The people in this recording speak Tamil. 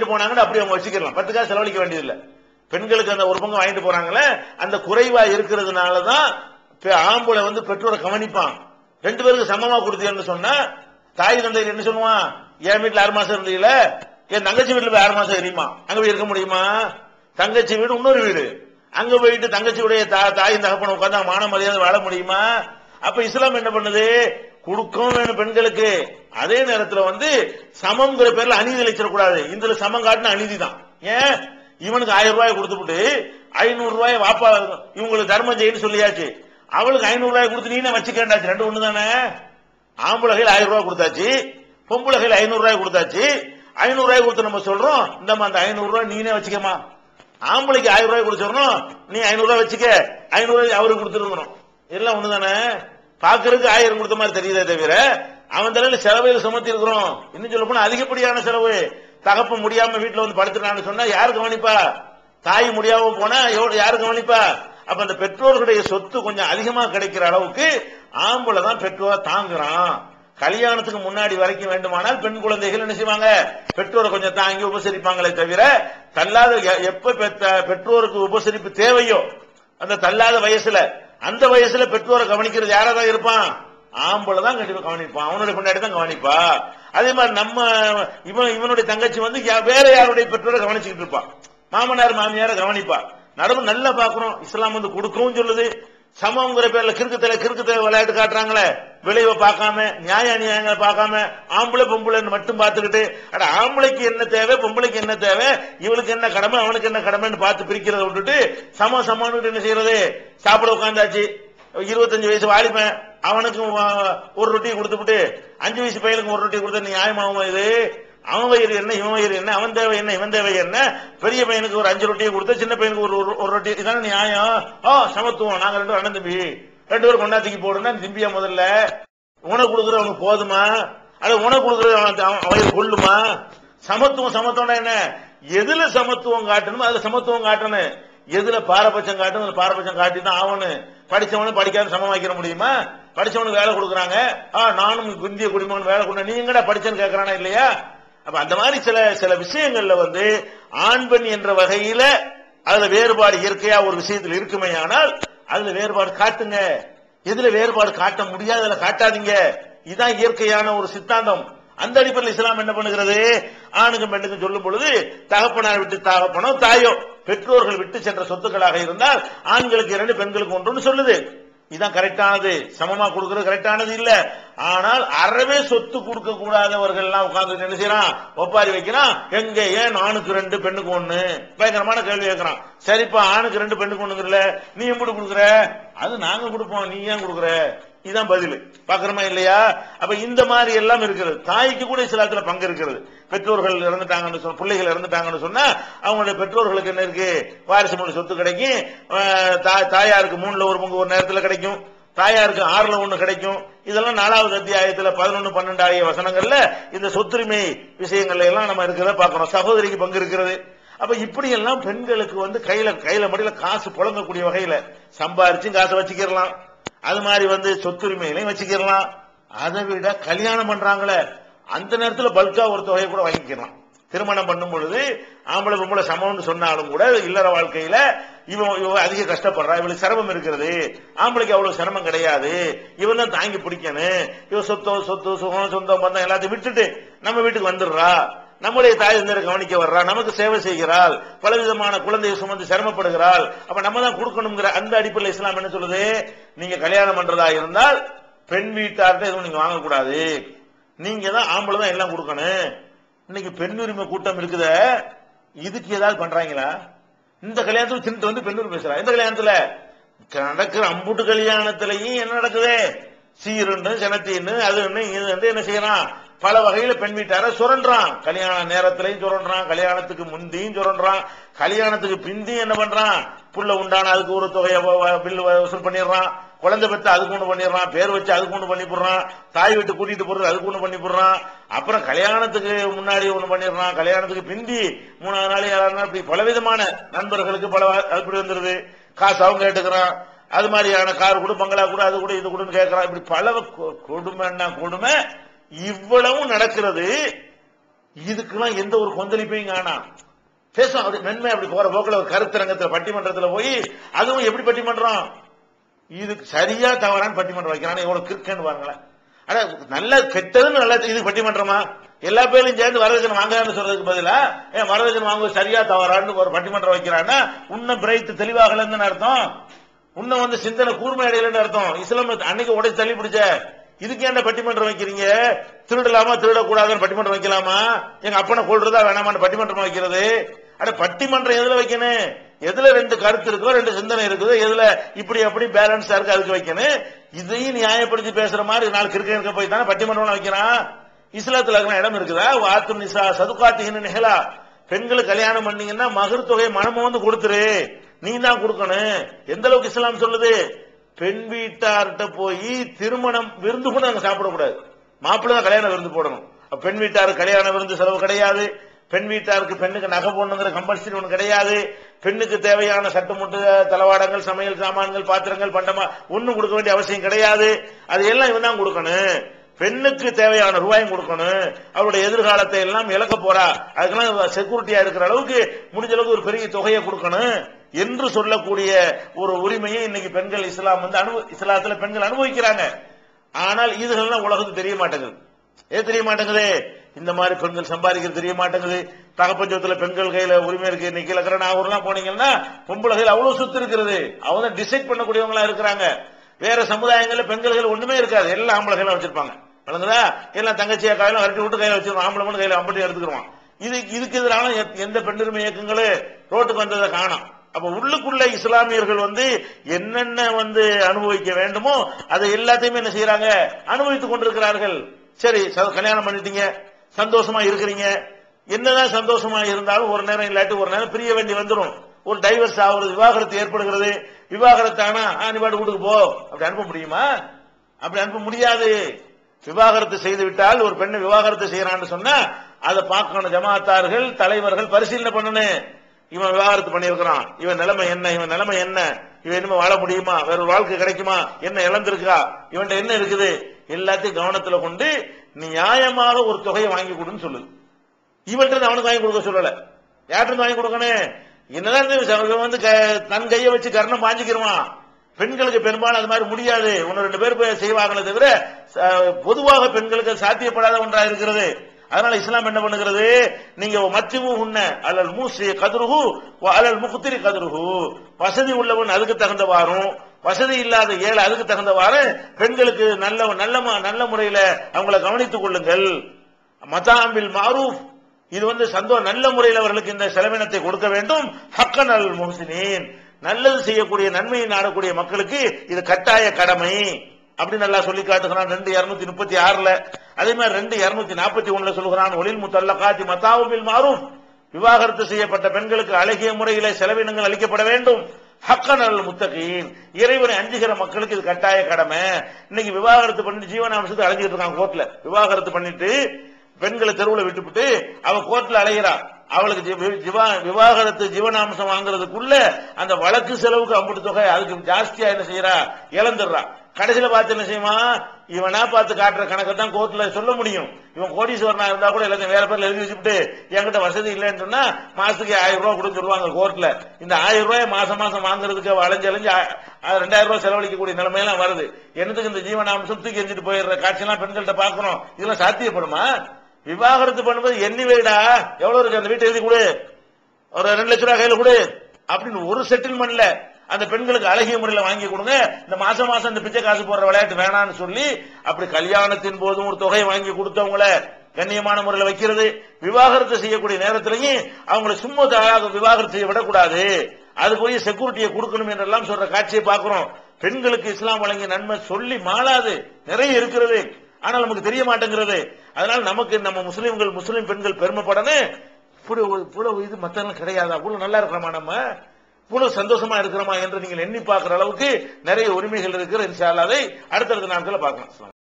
வாங்கிட்டு போனாங்கன்னு அப்படி அவங்க வச்சுக்கலாம் பத்து காசு செலவழிக்க வேண்டியதில்லை பெண்களுக்கு அந்த ஒரு பங்கு வாங்கிட்டு போறாங்களே அந்த குறைவா இருக்கிறதுனால தான் பெ- ஆம்பளை வந்து பெற்றோரை கவனிப்பான் ரெண்டு பேருக்கு சமமா கொடுத்தீங்கன்னு சொன்னா தாய் தந்தையர் என்ன சொல்லுவான் என் வீட்டுல ஆறு மாசம் இருந்தீங்கள என் தங்கச்சி வீட்டுல போய் ஆறு மாசம் எரியுமா அங்க போய் இருக்க முடியுமா தங்கச்சி வீடு இன்னொரு வீடு அங்க போயிட்டு தங்கச்சியுடைய தா- தாயும் தகப்பன உட்கார்ந்து மான மரியாதை வாழ முடியுமா அப்ப இஸ்லாம் என்ன பண்ணுது கொடுக்கவும் வேணும் பெண்களுக்கு அதே நேரத்துல வந்து சமம்ங்கிற பேர்ல அநீதி இழைச்சிடக்கூடாது இதுல சமம் காட்டின அநீதி தான் ஏன் இவனுக்கு ஆயிரம் ரூபாய் கொடுத்துட்டு ஐநூறு ரூபாய் வாப்பா இவங்களுக்கு தர்மம் செய்யன்னு சொல்லியாச்சு அவளுக்கு ஐநூறு ரூபாய் கொடுத்து நீனே வச்சுக்கண்டாச்சு ரெண்டு ஒண்ணு தானே ஆம்பளை கையில் ஆயிரம் ரூபாய் கொடுத்தாச்சு பொம்பளை கையில் ஐநூறு ரூபாய் கொடுத்தாச்சு ஐநூறு ரூபாய் கொடுத்து நம்ம சொல்றோம் இந்தம்மா அந்த ஐநூறு ரூபாய் நீனே வச்சுக்கமா ஆம்பளைக்கு ஆயிரம் ரூபாய் கொடுத்துறோம் நீ ஐநூறு ரூபாய் வச்சுக்க ஐநூறு ரூபாய் அவருக்கு கொடுத்துருக்கணும் எல்லாம் ஒண்ணுதானே பாக்குறதுக்கு ஆயிரம் கொடுத்த மாதிரி தெரியுதே தவிர அவன் தலையில செலவையில் சுமத்தி இருக்கிறோம் இன்னும் சொல்ல போனா அதிகப்படியான செலவு தகப்ப முடியாம வீட்டுல வந்து படுத்துட்டான்னு சொன்னா யாரு கவனிப்பா தாய் முடியாம போனா எவ்வளவு- யாரு கவனிப்பா அப்ப அந்த பெற்றோர்களுடைய சொத்து கொஞ்சம் அதிகமா கிடைக்கிற அளவுக்கு ஆம்பளை தான் பெற்றோர் தாங்குறான் கல்யாணத்துக்கு முன்னாடி வரைக்கும் வேண்டுமானால் பெண் குழந்தைகள் என்ன செய்வாங்க பெற்றோரை கொஞ்சம் தாங்கி உபசரிப்பாங்களே தவிர தள்ளாத எ- எப்ப பெத்த- பெற்றோருக்கு உபசரிப்பு தேவையோ அந்த தள்ளாத வயசுல அந்த வயசுல பெற்றோரை கவனிக்கிறது யாரா தான் இருப்பான் ஆம்பளை தான் கண்டிப்பா கவனிப்பான் அவனுடைய கொண்டாடி தான் கவனிப்பா அதே மாதிரி நம்ம இவன் இவனுடைய தங்கச்சி வந்து யா- வேற யாருடைய பெற்றோரை கவனிச்சுக்கிட்டு இருப்பான் மாமனார் மாமியாரை கவனிப்பா நடுவு நல்லா பாக்குறோம் இஸ்லாம் வந்து கொடுக்கவும் சொல்லுது சமங்கிற பேர்ல கிறுக்குத்தலை கிறுக்குத்தலை விளையாட்டு காட்டுறாங்களே விளைவை பார்க்காம நியாய அநியாயங்களை பார்க்காம ஆம்பளை பொம்பளைன்னு மட்டும் பார்த்துக்கிட்டு அட ஆம்பளைக்கு என்ன தேவை பொம்பளைக்கு என்ன தேவை இவளுக்கு என்ன கடமை அவனுக்கு என்ன கடமைன்னு பார்த்து பிரிக்கிறத விட்டுட்டு சம சமான்னு என்ன செய்யறது சாப்பிட உட்காந்தாச்சு இருபத்தஞ்சு வயசு வாலிபன் அவனுக்கும் வா- ஒரு ரொட்டியை கொடுத்துவிட்டு அஞ்சு வயசு பையனுக்கு ஒரு ரொட்டி கொடுத்தா நியாயமாகுமா இது அவன் வயிறு என்ன இவன் வயிறு என்ன அவன் தேவை என்ன இவன் தேவை என்ன பெரிய பையனுக்கு ஒரு அஞ்சு ரொட்டியை கொடுத்தா சின்ன பையனுக்கு ஒரு ஒரு- ஒரு ரொட்டி இதான நியாயம் ஓ சமத்துவம் நாங்க ரெண்டு பேரும் அண்ணன் தம்பி ரெண்டு பேரும் கொண்டாத்திக்கு போடுனா திம்பியா முதல்ல உனக்கு கொடுக்குறது அவனுக்கு போதுமா அது உனக்கு கொடுக்குறது அவன் அவன் அவன் கொள்ளுமா சமத்துவம் சமத்துவம்னா என்ன எதுல சமத்துவம் காட்டணுமோ அதுல சமத்துவம் காட்டணும் எதுல பாரபட்சம் காட்டணும் அதுல பாரபட்சம் காட்டி தான் ஆகணும் படிச்சவனும் படிக்காத சமமாக்கிற முடியுமா படிச்சவனுக்கு வேலை கொடுக்குறாங்க ஆ நானும் இந்திய குடிமகன் வேலை கொடுங்க நீ எங்கடா படிச்சேன்னு கேட்கறானா இல்லையா அப்ப அந்த மாதிரி சில சில விஷயங்கள்ல வந்து ஆண் பெண் என்ற வகையில அதுல வேறுபாடு இயற்கையா ஒரு விஷயத்தில் இருக்குமே ஆனால் அதுல வேறுபாடு காட்டுங்க எதுல வேறுபாடு காட்ட முடியாததுல காட்டாதீங்க இதுதான் இயற்கையான ஒரு சித்தாந்தம் அந்த அடிப்படையில் இஸ்லாம் என்ன பண்ணுகிறது ஆணுக்கும் பெண்ணுக்கும் சொல்லும் பொழுது தகப்பனார் விட்டு தகப்பனோ தாயோ பெற்றோர்கள் விட்டு சென்ற சொத்துக்களாக இருந்தால் ஆண்களுக்கு இரண்டு பெண்களுக்கு ஒன்றுன்னு சொல்லுது இதுதான் கரெக்டானது சமமா கொடுக்கிறது கரெக்டானது இல்ல ஆனால் அறவே சொத்து கொடுக்க கூடாதவர்கள் எல்லாம் உட்கார்ந்து என்ன செய்யறான் ஒப்பாரி வைக்கிறான் எங்க ஏன் ஆணுக்கு ரெண்டு பெண்ணுக்கு ஒண்ணு பயங்கரமான கேள்வி கேட்கறான் சரிப்பா ஆணுக்கு ரெண்டு பெண்ணுக்கு ஒண்ணுங்கறல நீ எப்படி கொடுக்குற அது நாங்க கொடுப்போம் நீ ஏன் கொடுக்குற இதுதான் பதில் பாக்குறோமா இல்லையா அப்ப இந்த மாதிரி எல்லாம் இருக்கிறது தாய்க்கு கூட இஸ்லாத்துல பங்கு இருக்கிறது பெற்றோர்கள் இறந்துட்டாங்கன்னு சொன்ன பிள்ளைகள் இறந்துட்டாங்கன்னு சொன்னா அவங்களுடைய பெற்றோர்களுக்கு என்ன இருக்கு வாரிசு மொழி சொத்து கிடைக்கும் அஹ் தா- தாயாருக்கு மூணுல ஒரு பங்கு ஒரு நேரத்துல கிடைக்கும் தாயாருக்கு ஆறுல ஒண்ணு கிடைக்கும் இதெல்லாம் நாலாவது அத்தியாயத்துல பதினொன்னு பன்னெண்டு ஆகிய வசனங்கள்ல இந்த சொத்துரிமை விஷயங்கள்ல எல்லாம் நம்ம இருக்கிறத பார்க்கிறோம் சகோதரிக்கு பங்கு இருக்கிறது அப்ப இப்படி எல்லாம் பெண்களுக்கு வந்து கையில கையில மடியில காசு புழங்கக்கூடிய வகையில சம்பாரிச்சும் காசை வச்சுக்கிடலாம் அது மாதிரி வந்து சொத்துரிமைகளையும் வச்சுக்கிடலாம் அதை விட கல்யாணம் பண்றாங்களே அந்த நேரத்துல பல்கா ஒரு தொகையை கூட வாங்கிக்கலாம் திருமணம் பண்ணும் பொழுது ஆம்பளை பொம்பளை சமம்னு சொன்னாலும் கூட இல்லற வாழ்க்கையில இவன் இவன் அதிக கஷ்டப்படுறா இவளுக்கு சிரமம் இருக்கிறது ஆம்பளைக்கு அவ்வளவு சிரமம் கிடையாது இவன் தான் தாங்கி பிடிக்கணும் இவன் சொத்தோ சொத்து சுகம் சொந்தம் பந்தம் எல்லாத்தையும் விட்டுட்டு நம்ம வீட்டுக்கு வந்துடுறா நம்முடைய தாய் தந்தையரை கவனிக்க வர்றா நமக்கு சேவை செய்கிறாள் பலவிதமான குழந்தையை சுமந்து சிரமப்படுகிறாள் அப்ப நம்ம தான் கொடுக்கணுங்கிற அந்த அடிப்படையில் இஸ்லாம் என்ன சொல்லுது நீங்க கல்யாணம் பண்றதா இருந்தால் பெண் வீட்டார்ட்ட எதுவும் நீங்க வாங்கக்கூடாது நீங்க தான் ஆம்பளை தான் எல்லாம் கொடுக்கணும் இன்னைக்கு பெண் உரிமை கூட்டம் இருக்குத இதுக்கு ஏதாவது பண்றாங்களா இந்த கல்யாணத்துல தின்ட்டு வந்து பெண் உரிமை பேசுறா இந்த கல்யாணத்துல நடக்கிற அம்புட்டு கல்யாணத்திலையும் என்ன நடக்குது சீருன்னு செனத்தின்னு அதுன்னு இது வந்து என்ன செய்யறான் பல வகையில பெண் வீட்டார சுரண்டான் கல்யாண நேரத்திலையும் சுரண்டான் கல்யாணத்துக்கு முந்தியும் சுரண்டான் கல்யாணத்துக்கு பிந்தியும் என்ன பண்றான் புள்ள உண்டான அதுக்கு ஒரு தொகையை வ- வ- பில் வசூல் பண்ணிடுறான் குழந்தை பெற்று அதுக்கு ஒண்ணு பண்ணிடுறான் பேர் வச்சு அதுக்கு ஒண்ணு பண்ணி போடுறான் தாய் வீட்டு கூட்டிட்டு போறது அதுக்கு ஒண்ணு பண்ணி போடுறான் அப்புறம் கல்யாணத்துக்கு முன்னாடி ஒண்ணு பண்ணிடுறான் கல்யாணத்துக்கு பிந்தி மூணாவது நாள் ஏழாவது நாள் இப்படி பலவிதமான நண்பர்களுக்கு பல வ- அப்படி வந்துருது காசு அவங்க கேட்டுக்கிறான் அது மாதிரியான கார் கூட பங்களா கூட அது கூட இது கூடன்னு கேட்கறான் இப்படி பல கொ- கொடுமைன்னா கொடுமை இவ்வளவும் நடக்கிறது இதுக்கெல்லாம் எந்த ஒரு கொந்தளிப்பையும் காணாம் பேசும் அது நன்மை அப்படி போற போக்கில் ஒரு கருத்தரங்கத்துல பட்டிமன்றத்துல போய் அதுவும் எப்படி பட்டிமன்றம் இதுக்கு சரியா தவறான்னு பட்டிமன்றம் வைக்கிறான் எவ்வளவு கிறுக்கன்னு பாருங்களேன் ஆனா நல்ல கெட்டதுன்னு நல்ல இது பட்டிமன்றமா எல்லா பேரும் சேர்ந்து வரதட்சணை வாங்கலாம்னு சொல்றதுக்கு பதிலா ஏன் வரதட்சணை வாங்குவது சரியா தவறான்னு ஒரு பட்டிமன்றம் வைக்கிறான்னா உன்ன பிரைத்து தெளிவாகலன்னு அர்த்தம் உன்ன வந்து சிந்தனை கூர்மை அடையலன்னு அர்த்தம் இஸ்லாம் அன்னைக்கு உடை தள்ளி பிடிச்ச இதுக்கு என்ன பட்டிமன்றம் வைக்கிறீங்க திருடலாமா திருடக்கூடாதுன்னு பட்டிமன்றம் வைக்கலாமா எங்க அப்பனை கொள்றதா வேணாமான்னு பட்டிமன்றம் வைக்கிறது அட பட்டிமன்றம் எதுல வைக்கணும் எதுல ரெண்டு கருத்து இருக்கோ ரெண்டு சிந்தனை இருக்குதோ எதுல இப்படி அப்படி பேலன்ஸா இருக்கு அதுக்கு வைக்கணும் இதையும் நியாயப்படுத்தி பேசுற மாதிரி நாலு கிறுக்க இருக்க போய் தானே பட்டிமன்றம் வைக்கிறான் இஸ்லாத்துல இருக்கிற இடம் இருக்குதா வாத்து நிசா சதுக்காத்தின்னு நிகழா பெண்களுக்கு கல்யாணம் பண்ணீங்கன்னா மகர் தொகை மனம வந்து கொடுத்துரு நீ தான் கொடுக்கணும் எந்த அளவுக்கு இஸ்லாம் சொல்லுது பெண் வீட்டார்கிட்ட போய் திருமணம் விருந்து கூட நாங்க சாப்பிடக்கூடாது மாப்பிள்ளை தான் கல்யாண விருந்து போடணும் அப்ப பெண் வீட்டாருக்கு கல்யாண விருந்து செலவு கிடையாது பெண் வீட்டாருக்கு பெண்ணுக்கு நகை போடணுங்கிற கம்பல்சரி ஒன்று கிடையாது பெண்ணுக்கு தேவையான சட்டமுட்டு தளவாடங்கள் சமையல் சாமான்கள் பாத்திரங்கள் பண்டமா ஒண்ணும் கொடுக்க வேண்டிய அவசியம் கிடையாது அது எல்லாம் இவன் தான் கொடுக்கணும் பெண்ணுக்கு தேவையான ரூபாயும் கொடுக்கணும் அவருடைய எதிர்காலத்தை எல்லாம் இழக்க போறா அதுக்கெல்லாம் செக்யூரிட்டியா இருக்கிற அளவுக்கு முடிஞ்ச அளவுக்கு ஒரு பெரிய தொகையை கொடுக்கணும் என்று சொல்லக்கூடிய ஒரு உரிமையை இன்னைக்கு பெண்கள் இஸ்லாம் வந்து அனு இஸ்லாத்துல பெண்கள் அனுபவிக்கிறாங்க ஆனால் இதுகள்லாம் உலகத்துக்கு தெரிய மாட்டேங்குது ஏன் தெரிய மாட்டேங்குது இந்த மாதிரி பெண்கள் சம்பாதிக்கிறது தெரிய மாட்டேங்குது தகப்பஞ்சத்துல பெண்கள் கையில உரிமை இருக்கு இன்னைக்கு இருக்கிற நாகூர்லாம் போனீங்கன்னா பொம்பளை கையில் அவ்வளவு சொத்து இருக்கிறது அவங்க தான் டிசைட் பண்ணக்கூடியவங்களா இருக்கிறாங்க வேற சமுதாயங்கள்ல பெண்கள் கையில் ஒண்ணுமே இருக்காது எல்லாம் ஆம்பளை கையில வச்சிருப்பாங்க வழங்குதா எல்லாம் தங்கச்சியா கையில வரட்டி விட்டு கையில வச்சிருவான் ஆம்பளை மட்டும் கையில அம்பட்டி எடுத்துக்கிடுவான் இது இதுக்கு எதிரான எத்- எந்த பெண்ணுரிமை இயக்கங்களும் ரோட்டுக்கு வந்ததை காணோம் அப்ப உள்ளுக்குள்ள இஸ்லாமியர்கள் வந்து என்னென்ன வந்து அனுபவிக்க வேண்டுமோ அதை எல்லாத்தையுமே என்ன செய்யறாங்க அனுபவித்துக் கொண்டிருக்கிறார்கள் சரி ச- கல்யாணம் பண்ணிட்டீங்க சந்தோஷமா இருக்கிறீங்க என்னதான் சந்தோஷமா இருந்தாலும் ஒரு நேரம் இல்லாட்டி ஒரு நேரம் பிரிய வேண்டி வந்துடும் ஒரு டைவர்ஸ் ஆகுறது விவாகரத்து ஏற்படுகிறது விவாகரத்தானா ஆ, நீ பாட்டு வீட்டுக்கு போ அப்படி அனுப்ப முடியுமா அப்படி அனுப்ப முடியாது விவாகரத்து செய்து விட்டால் ஒரு பெண்ணை விவாகரத்து செய்யறான்னு சொன்னா அதை பார்க்கணும் ஜமாத்தார்கள் தலைவர்கள் பரிசீலனை பண்ணணும் இவன் விவாகரத்து பண்ணியிருக்கிறான் இவன் நிலைமை என்ன இவன் நிலைமை என்ன இவன் இனிமே வாழ முடியுமா வேற ஒரு வாழ்க்கை கிடைக்குமா என்ன இழந்திருக்கா இவன்ட்ட என்ன இருக்குது எல்லாத்தையும் கவனத்துல கொண்டு நியாயமாக ஒரு தொகையை வாங்கி கொடுன்னு சொல்லுது இவன்ட்டு இருந்து அவனுக்கு வாங்கி கொடுக்க சொல்லல யார்கிட்ட இருந்து வாங்கி கொடுக்கணும் என்னதான் இந்த இவன் வந்து க- தன் கையை வச்சு கர்ணம் பாஞ்சிக்கிருவான் பெண்களுக்கு பெரும்பாலும் அது மாதிரி முடியாது ஒன்னு ரெண்டு பேர் போய் செய்வாங்களே தவிர ச- பொதுவாக பெண்களுக்கு அது சாத்தியப்படாத ஒன்றா இருக்கிறது அதனால இஸ்லாம் என்ன பண்ணுகிறது நீங்க மத்திவு உண்ண அல்லல் மூசி கதுருகு அல்லல் முகுத்திரி கதுருகு வசதி உள்ளவன் அதுக்கு தகுந்தவாறும் வசதி இல்லாத ஏழை அதுக்கு தகுந்தவாறு பெண்களுக்கு நல்ல நல்ல ம- நல்ல முறையில அவங்கள கவனித்துக் கொள்ளுங்கள் மதாம்பில் மாரூஃப் இது வந்து சந்தோ நல்ல முறையில் அவர்களுக்கு இந்த செலவினத்தை கொடுக்க வேண்டும் ஹக்கன் அல் முஹ்சினீன் நல்லது செய்யக்கூடிய நன்மையை நாடக்கூடிய மக்களுக்கு இது கட்டாய கடமை அப்படி நல்லா சொல்லி காட்டுகிறான் ரெண்டு இருநூத்தி முப்பத்தி ஆறுல அதே மாதிரி ரெண்டு இருநூத்தி நாற்பத்தி ஒண்ணுல சொல்கிறான் ஒளில் முத்தல்லகாத்தி மத்தாவுபில் மாறும் விவாகரத்து செய்யப்பட்ட பெண்களுக்கு அழகிய முறையில செலவினங்கள் அளிக்கப்பட வேண்டும் ஹக்கன் அல் முத்தகீன் இறைவனை அஞ்சுகிற மக்களுக்கு இது கட்டாய கடமை இன்னைக்கு விவாகரத்து பண்ணி ஜீவனாம்சத்தை அலைஞ்சிட்டு இருக்கான் கோர்ட்ல விவாகரத்து பண்ணிட்டு பெண்களை தெருவுல விட்டுவிட்டு அவ கோர்ட்ல அலைகிறா அவளுக்கு ஜி- ஜிவா- விவாகரத்து ஜீவனாம்சம் வாங்குறதுக்குள்ள அந்த வழக்கு செலவுக்கு அம்புட்டு தொகை அதுக்கு ஜாஸ்தியா என்ன செய்யறா இழந்துடுறா கடைசியில பார்த்து என்ன செய்யுமா இவனா பார்த்து காட்டுற கணக்கை தான் கோர்ட்ல சொல்ல முடியும் இவன் கோடீஸ்வரனா இருந்தா கூட எல்லாத்தையும் வேற பேர்ல எழுதி வச்சுட்டு என்கிட்ட வசதி இல்லைன்னு சொன்னா மாசத்துக்கு ஆயிரம் ரூபாய் கொடுத்து சொல்லுவாங்க கோர்ட்ல இந்த ஆயிரம் ரூபாய் மாசம் மாசம் வாங்குறதுக்கு அலைஞ்சு அலைஞ்சு ஆ- ஆ, ரெண்டாயிரம் ரூபாய் செலவழிக்கக்கூடிய நிலைமையெல்லாம் வருது என்னத்துக்கு இந்த ஜீவனாம்சம் தூக்கி எரிஞ்சிட்டு போயிடுற காட்சியெல்லாம் பெண்கள்ட்ட பாக்குறோம் இதெல்லாம் சாத்தியப்படுமா விவாகரத்து பண்ணும்போது எண்ணி வைடா எவ்வளவு இருக்கு அந்த வீட்டை எழுதி கொடு ஒரு ரெண்டு லட்ச ரூபாய் கையில கொடு அப்படின்னு ஒரு செட்டில்மெண்ட்ல அந்த பெண்களுக்கு அழகிய முறையில வாங்கி கொடுங்க இந்த மாசம் மாசம் இந்த பிச்சை காசு போடுற விளையாட்டு வேணாம்னு சொல்லி அப்படி கல்யாணத்தின் போதும் ஒரு தொகையை வாங்கி கொடுத்தவங்கள கண்ணியமான முறையில் வைக்கிறது விவாகரத்து செய்யக்கூடிய நேரத்திலையும் அவங்களை சும்மா தாராக விவாகரத்து செய்ய விடக்கூடாது அதுக்குரிய செக்யூரிட்டியை கொடுக்கணும் என்றெல்லாம் சொல்ற காட்சியை பார்க்கிறோம் பெண்களுக்கு இஸ்லாம் வழங்கிய நன்மை சொல்லி மாளாது நிறைய இருக்கிறது ஆனால் நமக்கு தெரிய மாட்டேங்கிறது அதனால நமக்கு நம்ம முஸ்லிம்கள் முஸ்லிம் பெண்கள் பெருமைப்படணும் இப்படி ஒரு- இவ்வளவு இது மத்தவங்க கிடையாதா இவ்வளவு நல்லா இருக்கிறோமா நம்ம இவ்வளவு சந்தோஷமா இருக்கிறோமா என்று நீங்கள் எண்ணி பார்க்கிற அளவுக்கு நிறைய உரிமைகள் இருக்கிற இன்ஷா அல்லாஹ் அதை அடுத்தடுத்த நாட்களில் பார்க்கலாம்